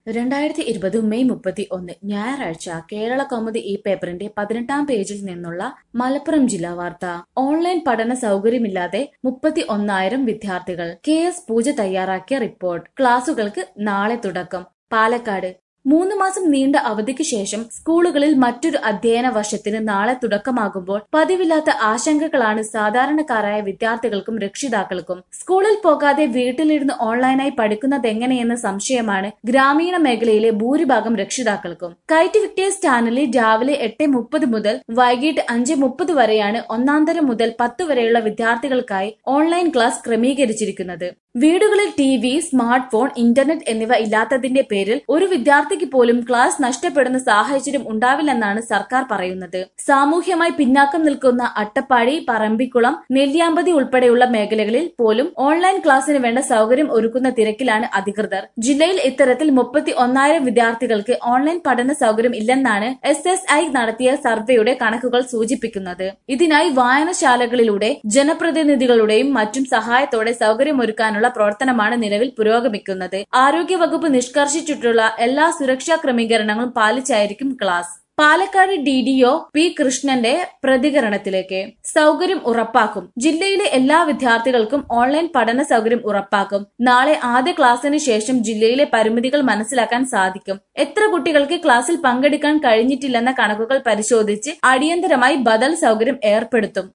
രണ്ടായിരത്തി ഇരുപത് മെയ് മുപ്പത്തി ഒന്ന് ഞായറാഴ്ച കേരള കൗമുദി ഈ പേപ്പറിന്റെ പതിനെട്ടാം പേജിൽ നിന്നുള്ള മലപ്പുറം ജില്ലാ വാർത്ത ഓൺലൈൻ പഠന സൗകര്യമില്ലാതെ മുപ്പത്തി ഒന്നായിരം വിദ്യാർത്ഥികൾ കെ എസ് പൂജ തയ്യാറാക്കിയ റിപ്പോർട്ട് ക്ലാസുകൾക്ക് നാളെ തുടക്കം പാലക്കാട് മൂന്ന് മാസം നീണ്ട അവധിക്ക് ശേഷം സ്കൂളുകളിൽ മറ്റൊരു അധ്യയന വർഷത്തിന് നാളെ തുടക്കമാകുമ്പോൾ പതിവില്ലാത്ത ആശങ്കകളാണ് സാധാരണക്കാരായ വിദ്യാർത്ഥികൾക്കും രക്ഷിതാക്കൾക്കും സ്കൂളിൽ പോകാതെ വീട്ടിലിരുന്ന് ഓൺലൈനായി പഠിക്കുന്നതെങ്ങനെയെന്ന സംശയമാണ് ഗ്രാമീണ മേഖലയിലെ ഭൂരിഭാഗം രക്ഷിതാക്കൾക്കും കൈറ്റ് വിക്ടേഴ്സ് ചാനലിൽ രാവിലെ എട്ട് മുപ്പത് മുതൽ വൈകിട്ട് അഞ്ച് മുപ്പത് വരെയാണ് ഒന്നാം തരം മുതൽ പത്ത് വരെയുള്ള വിദ്യാർത്ഥികൾക്കായി ഓൺലൈൻ ക്ലാസ് ക്രമീകരിച്ചിരിക്കുന്നത് വീടുകളിൽ T V smart phone internet എന്നിവ ഇല്ലാത്തതിന്റെ പേരിൽ ഒരു വിദ്യാർത്ഥിക്ക് പോലും ക്ലാസ് നഷ്ടപ്പെടുന്ന സാഹചര്യം ഉണ്ടാവില്ലെന്നാണ് സർക്കാർ പറയുന്നത് സാമൂഹ്യമായി പിന്നാക്കം നിൽക്കുന്ന അട്ടപ്പാടി പറമ്പിക്കുളം നെല്ലിയാമ്പതി ഉൾപ്പെടെയുള്ള മേഖലകളിൽ പോലും ഓൺലൈൻ ക്ലാസ്സിന് വേണ്ട സൗകര്യം ഒരുക്കുന്ന തിരക്കിലാണ് അധികൃതർ ജില്ലയിൽ ഇത്തരത്തിൽ മുപ്പത്തി ഒന്നായിരം വിദ്യാർത്ഥികൾക്ക് ഓൺലൈൻ പഠന സൗകര്യം ഇല്ലെന്നാണ് എസ് എസ് ഐ നടത്തിയ സർവേയുടെ കണക്കുകൾ സൂചിപ്പിക്കുന്നത് ഇതിനായി വായനശാലകളിലൂടെ ജനപ്രതിനിധികളുടെയും മറ്റും സഹായത്തോടെ സൗകര്യമൊരുക്കാനുള്ള പ്രവർത്തനമാണ് നിലവിൽ പുരോഗമിക്കുന്നത് ആരോഗ്യവകുപ്പ് നിഷ്കർഷിച്ചിട്ടുള്ള എല്ലാ സുരക്ഷാ ക്രമീകരണങ്ങളും പാലിച്ചായിരിക്കും class Palakkad D D O P കൃഷ്ണന്റെ പ്രതികരണത്തിലേക്ക് സൗകര്യം ഉറപ്പാക്കും ജില്ലയിലെ എല്ലാ വിദ്യാർത്ഥികൾക്കും ഓൺലൈൻ പഠന സൗകര്യം ഉറപ്പാക്കും നാളെ ആദ്യ ക്ലാസ്സിന് ശേഷം ജില്ലയിലെ പരിമിതികൾ മനസ്സിലാക്കാൻ സാധിക്കും എത്ര കുട്ടികൾക്ക് ക്ലാസ്സിൽ പങ്കെടുക്കാൻ കഴിഞ്ഞിട്ടില്ലെന്ന കണക്കുകൾ പരിശോധിച്ച് അടിയന്തരമായി ബദൽ സൗകര്യം ഏർപ്പെടുത്തും